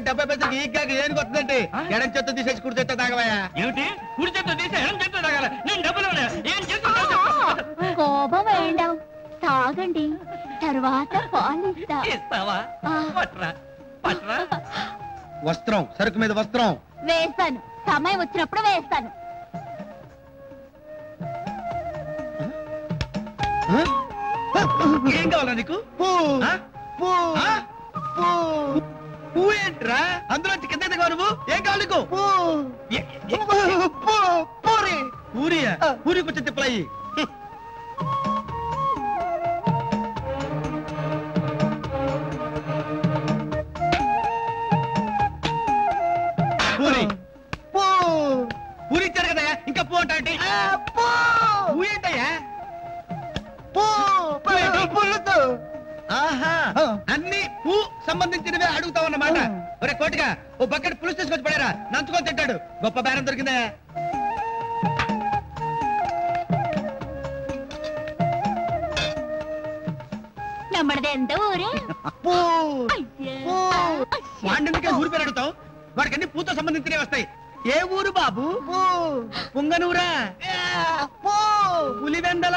డెబ్బై పైసలకి ఈ గాకి ఏనుగు వస్తుందంటే ఎడం చేత్తో తీసేసి కుడి చేత్తో తాగవయ్యా ఏమిటి కుడి చేత్తో తీసి ఎడం చేత్తో తాగాల నేను డబ్బులు ఇవ్వలే. ఏం చేత్తో కోపం వేయండి తాగండి తర్వాత పాలిస్తా ఇస్తావా ఆ. పట్రా పట్రా వస్త్రం సరుకు మీద వస్త్రం వేస్తాను సమయం వచ్చినప్పుడు వేస్తాను ఆ? ఏం కావాలా నీకు ఆ? ఆ? పువ్వు ఏంట్రా అందులో కింద దిగవు నువ్వు ఏం కావాలి నీకు ఏ- ఏ- పూరి పూరియా పూరి కొంచెం తిప్పలయ్యి పూరి పూరి ఇచ్చారు కదా ఇంకా పూ అంటే పూ ఏంటయ్యా ఆహా అన్ని పూ సంబంధించినవే అడుగుతావు అన్నమాట ఒరే కోటిగా ఓ బకెట్ పులుసు తీసుకొచ్చి పడారా నంచుకొని తింటాడు గొప్ప బేరం దొరికిందా நம்மளது எந்த ஊரு ஐயா. వాడికే ఊరి పేరు అడుగుతావు వాడికి అన్ని పూతో సంబంధించినవి వస్తాయి ఏ ఊరు బాబు పుంగనూరా పులివెందల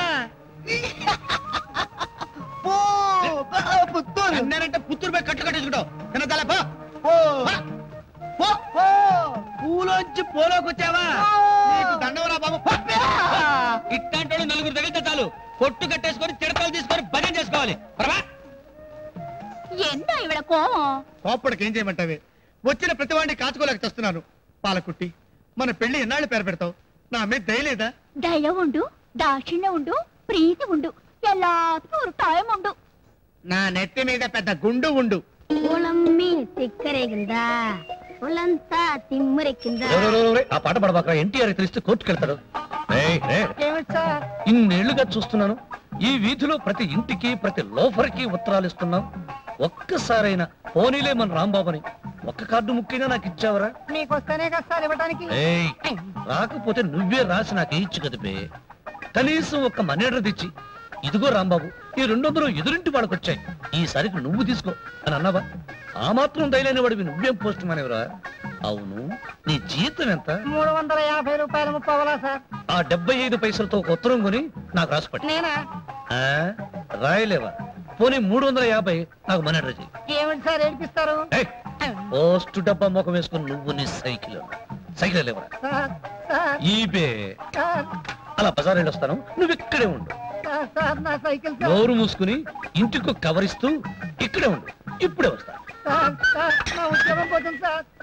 పుత్తూరు అన్నారంటే పుత్తూరు పోయి కట్లు కట్టేసుకుంటావు తినదాల పో పో. పో. పూలోంచి పోలోకి వచ్చావా నీకు దండవరా బాబు పో. ఇట్లాంటి వాళ్ళు నలుగురు తగిలితే చాలు కొట్టు కట్టేసుకొని చిడతలు తీసుకొని భజన చేసుకోవాలి పరమా என்ன இவள கோவம் కోప్పడికి ఏం చేయమంటావే వచ్చిన ప్రతి వాడిని కాచుకోలేక తెస్తున్నాను పాలకుట్టి మన పెళ్లి ఎన్నాళ్ళు పేరు పెడతావు నా మీద దయలేదా దయ ఉండు దాక్షిణ్యం ఉండు ప్రీతి ఉండు எல்லாத்துக்கும் ஒரு டைம் உண்டு నా నెత్తి మీద పెద్ద గుండు ఉండు உளம்மி சிக்கரைகுந்தா உளంతా తిమ్మురెక్కిందా ఆ పాట పడబాక ఎన్టీఆర్ తెలిస్తే కోర్టుకెళ్తాడు ఏయ్, ఏయ్. ఇన్నేళ్లుగా చూస్తున్నాను ఈ వీధిలో ప్రతి ఇంటికి ప్రతి లోఫర్కి ఉత్తరాలు ఇస్తున్నాం ఒక్కసారైనా పోనీలే మన రాంబాబుని ఒక్క కార్డు ముక్కైనా నాకు ఇచ్చావరా మీకొస్తేనే కదా సార్ ఇవ్వడానికి ఏయ్ రాకపోతే నువ్వే రాసి నాకు ఇచ్చు కదిపే కనీసం ఒక్క మనేడ్ర తెచ్చి ఇదిగో రాంబాబు ఈ రెండు వందలు ఎదురింటి వాళ్ళకి వచ్చాయి ఈసారికి నువ్వు తీసుకో అని అన్నావా ఆ మాత్రం దయలేని వాడివి నువ్వేం పోస్ట్ మానేవరా అవును నీ జీతం ఎంత మూడు వందల యాభై రూపాయలు ముప్పవలా సార్ ఆ డెబ్బై ఐదు పైసలతో ఒక ఉత్తరం కొని నాకు రాసిపట్టి నేనా ఆ, రాయలేవా పోనీ మూడు వందల యాభై నాకు మనేడ్ర చెయ్యి ఏమిటి సార్ ఏడిపిస్తారు ఏయ్, పోస్ట్ డబ్బా ముఖం వేసుకుని నువ్వు నీ సైకిల్ సైకిల్ లేవరా సార్ సార్ ఈబే సార్ అలా బజార్ వెళ్ళొస్తాను నువ్వు ఇక్కడే ఉండు సార్ సార్ నా సైకిల్ సార్ నోరు మూసుకుని ఇంటికి కవరిస్తూ ఇక్కడే ఉండు ఇప్పుడే వస్తా సార్ సార్ నా ఉద్యోగం పోతుంది సార్